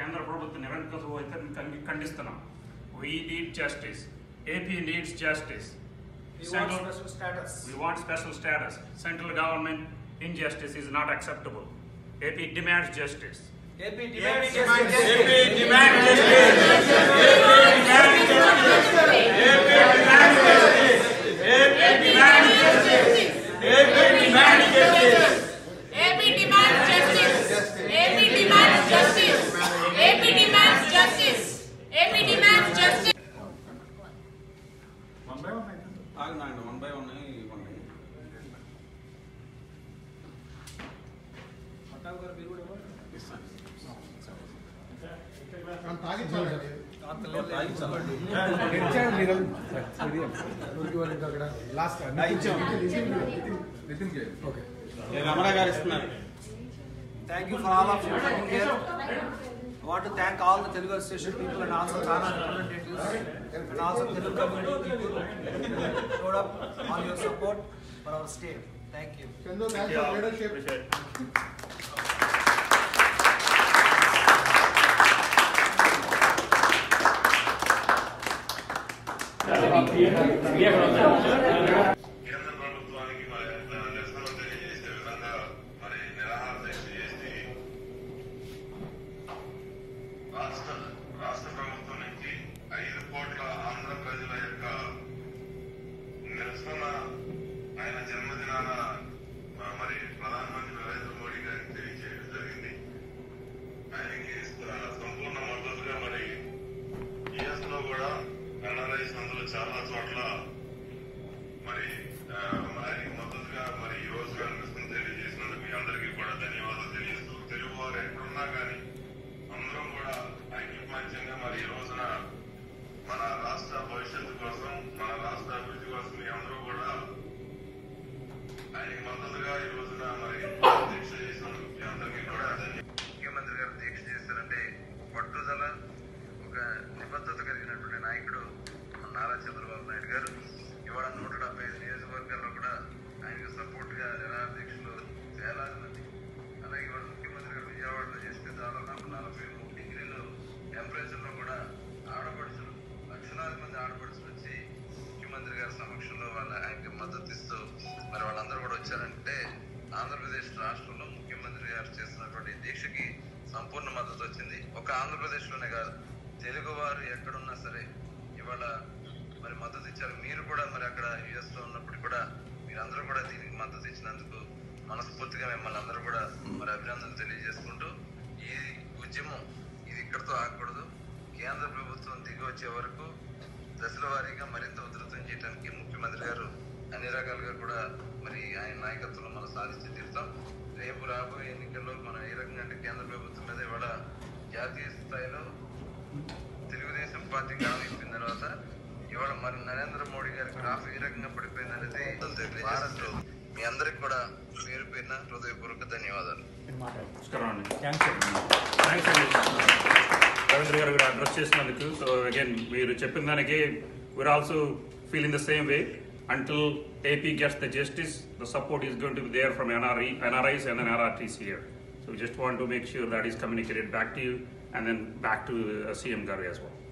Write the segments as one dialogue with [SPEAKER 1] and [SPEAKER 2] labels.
[SPEAKER 1] కేంద్ర ప్రభుత్వ నిరంకుశ వైఖరిని ఖండి- ఖండిస్తున్నాం we need justice AP needs justice
[SPEAKER 2] We want special status.
[SPEAKER 1] We want special status. Central government injustice is not acceptable. AP demands justice.
[SPEAKER 2] AP demands
[SPEAKER 3] demand
[SPEAKER 2] justice.
[SPEAKER 4] AP demands justice. AP demands justice. AP demands justice. AP demands justice.
[SPEAKER 3] ఆగండి one by one ఇవ్వండి
[SPEAKER 2] పట్టాభి గారు మీరు కూడా ఇవ్వండి.
[SPEAKER 3] రమణ గారు ఇస్తున్నారు
[SPEAKER 2] Thank you for all of you coming here. I want to thank all the Telugu Association people and also Ghana representatives and also Telugu community people who showed up on your support for our state. Thank you.
[SPEAKER 1] Appreciate it.
[SPEAKER 5] కేంద్ర ప్రభుత్వానికి మరి నిరసన తెలియజేసే విధంగా మరి నిరాహార దీక్ష చేసి రాష్ట్ర రాష్ట్ర ప్రభుత్వం నుంచి ఐదు కోట్ల ఆంధ్ర ప్రజల యొక్క నిరసన ఆయన జన్మదినాన ఆ, మరి ప్రధానమంత్రి నరేంద్ర మోడీ గారికి తెలియజేయడం జరిగింది ఆయనకి ఆ, సంపూర్ణ మద్దతుగా మరి యుఎస్ లో కూడా ఎన్ఆర్ఐస్ అందులో చాలా చోట్ల మరి ఆ, ఆయనకి మద్దతుగా మరి ఈ రోజు కనిపిస్తుంది తెలియజేసినందుకు మీ అందరికీ కూడా ధన్యవాదాలు తెలియజేస్తూ తెలుగు వారు ఎక్కడున్నా కానీ అందరం కూడా ఐక్యమాత్యంగా మరి ఈ రోజున మన రాష్ట్ర భవిష్యత్తు కోసం మన రాష్ట్ర అభివృద్ధి కోసం మీ అందరూ కూడా ఆయనకి మద్దతుగా ఈ రోజున మరి దీక్ష చేసినందుకు మీ అందరికీ కూడా ధన్యవాదాలు ముఖ్యమంత్రి గారు దీక్ష చేస్తారంటే పట్టుదల ఒక నిబద్ధత కలిగినటువంటి నాయకుడు మన నారా చంద్రబాబు నాయుడు గారు ఇవాళ నూట డెబ్బై ఐదు నియోజకవర్గాల్లో కూడా ఆయనకు సపోర్ట్ గా నిరాహార దీక్షలు వేలాది మంది అలాగే ఇవాళ ముఖ్యమంత్రి గారు విజయవాడలో చేస్తే దాదాపు నలభై మూడు డిగ్రీలు టెంపరేచర్ లో కూడా ఆడపడుచులు లక్షలాది మంది ఆడపడుచులు వచ్చి ముఖ్యమంత్రి గారి సమక్షంలో వాళ్ళ ఆయనకి మద్దతు ఇస్తూ మరి వాళ్ళందరూ కూడా వచ్చారంటే ఆంధ్రప్రదేశ్ రాష్ట్రంలో ముఖ్యమంత్రి గారు చేస్తున్నటువంటి దీక్షకి సంపూర్ణ మద్దతు వచ్చింది ఒక ఆంధ్రప్రదేశ్ లోనే కాదు తెలుగు వారు ఎక్కడున్నా సరే ఇవాళ మరి మద్దతు ఇచ్చారు మీరు కూడా మరి అక్కడ యుఎస్ లో ఉన్నప్పుడు కూడా మీరందరూ కూడా దీనికి మద్దతు ఇచ్చినందుకు మనస్ఫూర్తిగా మిమ్మల్ని అందరూ కూడా మరి అభినందనలు తెలియజేసుకుంటూ ఈ ఉద్యమం ఇది ఇక్కడితో ఆగకూడదు కేంద్ర ప్రభుత్వం దిగి వచ్చే వరకు దశల వారీగా మరింత ఉధృతం చేయడానికి ముఖ్యమంత్రి గారు అన్ని రకాలుగా కూడా మరి ఆయన నాయకత్వంలో మనం సాధించి తీరుతాం రేపు రాబోయే ఎన్నికల్లో మనం ఏ రకంగా అంటే కేంద్ర ప్రభుత్వం మీద ఇవాళ జాతీయ స్థాయిలో తెలుగుదేశం పార్టీ గ్రాఫ్ ఇప్పిన తర్వాత ఇవాళ మరి నరేంద్ర మోడీ గారి గ్రాఫ్ ఏ రకంగా పడిపోయింది అనేది భారత్ మీ అందరికి కూడా పేరు పేరున హృదయపూర్వక ధన్యవాదాలు
[SPEAKER 1] నమస్కారం అండి థ్యాంక్స్ అండి రవీంద్ర గారు కూడా అడ్రస్ చేసినందుకు సో అగైన్ మీరు చెప్పిన దానికి we are also feeling the same way until AP gets the justice the support is going to be there from NRE NRIs and NRRTs here so we just want to make sure that is communicated back to you and then back to uh, CM Garu as well.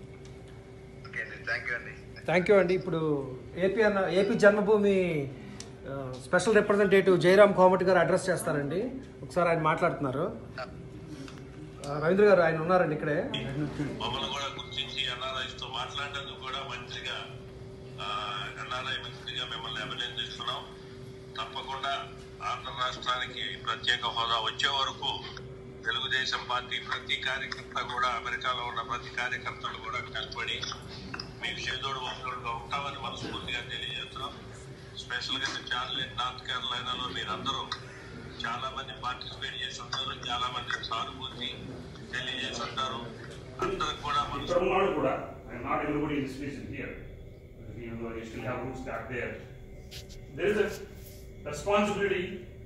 [SPEAKER 5] Okay అండి thank you అండి
[SPEAKER 2] thank you అండి ఇప్పుడు AP అన్న AP జన్మభూమి ఆ, special representative Jayaram కోమటి గారు address చేస్తారండి ఒకసారి ఆయన మాట్లాడుతున్నారు ఆ, రవీంద్ర గారు ఆయన ఉన్నారండి ఇక్కడే
[SPEAKER 5] మమ్మల్ని కూడా గుర్తించి ఎన్ఆర్ఐస్ తో మాట్లాడినందుకు కూడా మంత్రిగా ఎన్ఆర్ఐ మంత్రిగా మిమ్మల్ని అభినందిస్తున్నాం తప్పకుండా ఆంధ్ర రాష్ట్రానికి ప్రత్యేక హోదా వచ్చే వరకు తెలుగుదేశం పార్టీ ప్రతి కార్యకర్త కూడా అమెరికాలో ఉన్న ప్రతి కార్యకర్తలు కూడా కష్టపడి మీకు చేదోడు వస్తువులుగా ఉంటామని మనస్ఫూర్తిగా తెలియజేస్తున్నాం స్పెషల్ గా చార్లెట్ నార్త్ కేరళలో మీరందరూ చాలా మంది పార్టిసిపేట్ చేసి ఉంటారు చాలా మంది సానుభూతి తెలియజేసి ఉంటారు అందరికి కూడా మనసు
[SPEAKER 1] Tamil Nadu, and not everybody is listening here, even though you still have roots back there. There is a responsibility